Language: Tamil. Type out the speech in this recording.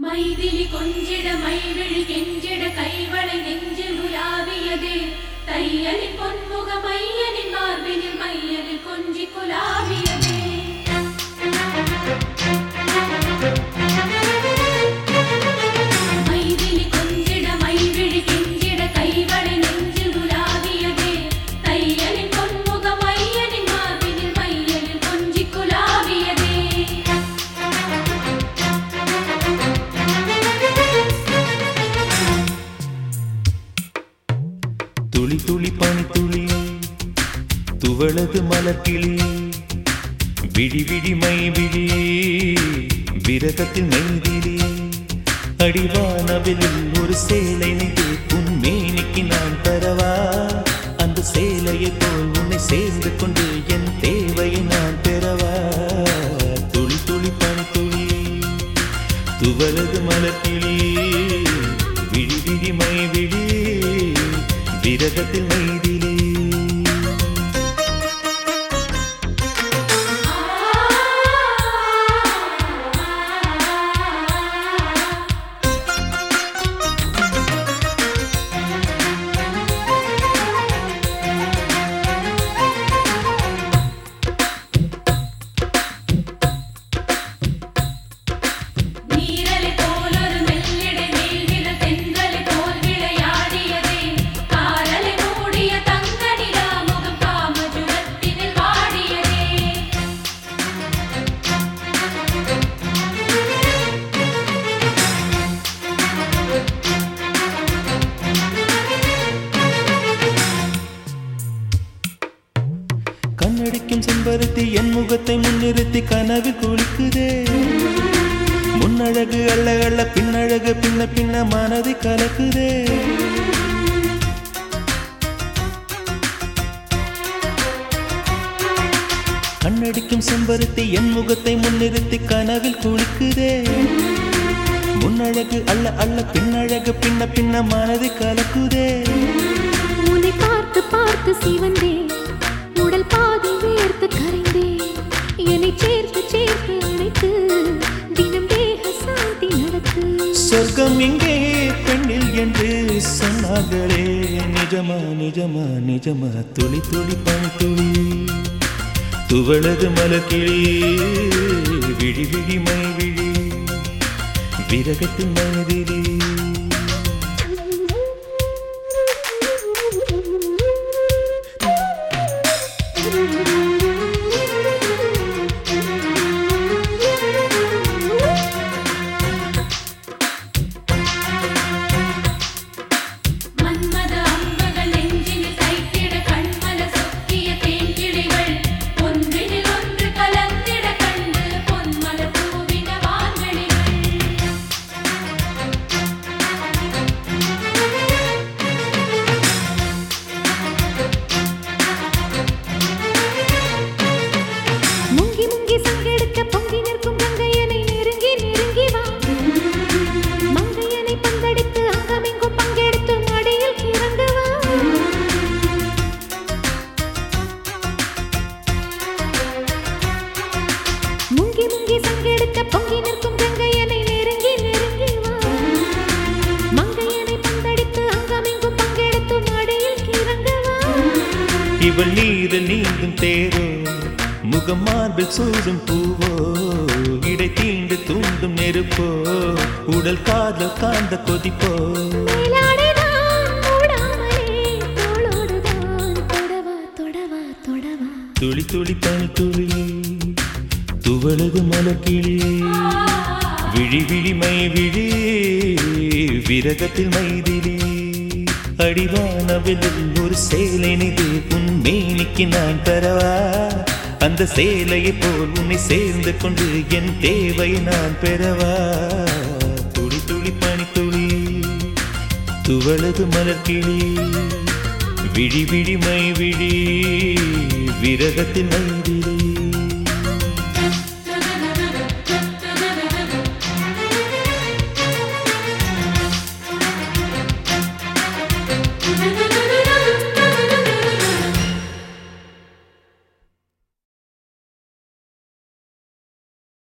மைதிலி கொஞ்சிட மைவிழி கெஞ்சிட கைவளை நெஞ்சில் உலாவியதே தையலின் பொன்முக மையனின் மார்பினில் மையலில் கொஞ்சி குலாவியதே மைதிலி கொஞ்சிட மைவிழி கெஞ்சிட கைவளை நெஞ்சில் உலாவியதே தையலின் பொன்முக மையனின் மார்பினில் மையலில் கொஞ்சி குலாவியதே துளி துளி பனித்துளி துவளது மலர்கிளி விழி விழி மை விழி விரகத்தில் மெய்திலி அடிவானவில் ஒரு சேலை நெய்து உன் மேனிக்கு நான் தரவா அந்த சேலையை போல் உன்னை சேர்ந்து கொண்டு என் தேவையை நான் பெறவா துளி துளி பனித்துளி துவலது மலர்கிளி விழி விழி மை விழி விரகத்தில் மைதிலே நீரலை போலொரு மெல்லிடை மேல்விர தென்றலை போல் விளையாடியதே காரலை மூடிய தங்க நிலா முகம் காமஜுரத்தினில் வாடியதே கண்ணடிக்கும் செம்பருத்தி என் முகத்தை முன்னிறுத்தி கனவில் குளிக்குதே முன்னழகு அள்ள அள்ள பின்னழகு பின்ன பின்ன மனதை கலக்குதே கண்ணடிக்கும் செம்பருத்தி என் முகத்தை முன்னிறுத்தி கனவில் குளிக்குதே முன்னழகு அள்ள அள்ள பின்னழகு பின்ன பின்ன மனதை கலக்குதே உன்னை பார்த்து பார்த்து சிவந்தேன் உடல் பாதி வேர்த்து கரைந்தேன் என்னை சேர்த்து சேர்த்து அணைத்து தினம் தேக சாந்தி நடத்து சொர்க்கம் இங்கே பெண்ணில் என்று சொன்னார்களே நிஜமா நிஜமா நிஜமா துளி துளி பனி துளி துவளது மலக்கிளி விழி விழி மை விழி விரகத்தின் மனதிலே மன்மத அம்புகள் நெஞ்சினில் தைத்திட கண்மல சொக்கிய தேன்கிளிகள் ஒன்றினில் ஒன்று கலந்திட கண்டு பொன்மல பூவின வான்வெளிகள் முங்கி முங்கி சங்கெடுக்க பொங்கி நிற்கும் கங்கையனை நெருங்கி நெருங்கி வா மங்கையனை பந்தடித்து அங்கமெங்கும் பங்கெடுத்து மடியில் கிறங்க வா முங்கி முங்கி சங்கெடுக்க பொங்கி நிற்கும் கங்கையனை நெருங்கி நெருங்கி வா மங்கையனை பந்தடித்து அங்கமெங்கும் பங்கெடுத்து மடியில் கிறங்க வா இவள் நீரில் நீந்தும் தேரோ முகம் மார்பில் சூடும் பூவோ இடை தீண்டு தூண்டும் நெருப்போ உடல் காதல் காந்த கொதிப்போ மேலாடைதான் மூடாமலே தோளோடுதான் தொடவா தொடவா தொடவா துளி துளி பனி துளி துவளது மலக்கிளி விழி விழி மை விழி விரகத்தில் மைதிலி அடிவானவில் ஒரு சேலை நிது உன் மேனிக்கு நான் தரவா அந்த சேலையை போல் உன்னை சேர்ந்து கொண்டு என் தேவையை நான் பெறவா துளி துளி பனி துளி துவளது மலர்கிளி விழி விழி மை விழி விரகத்தின் மைதிலே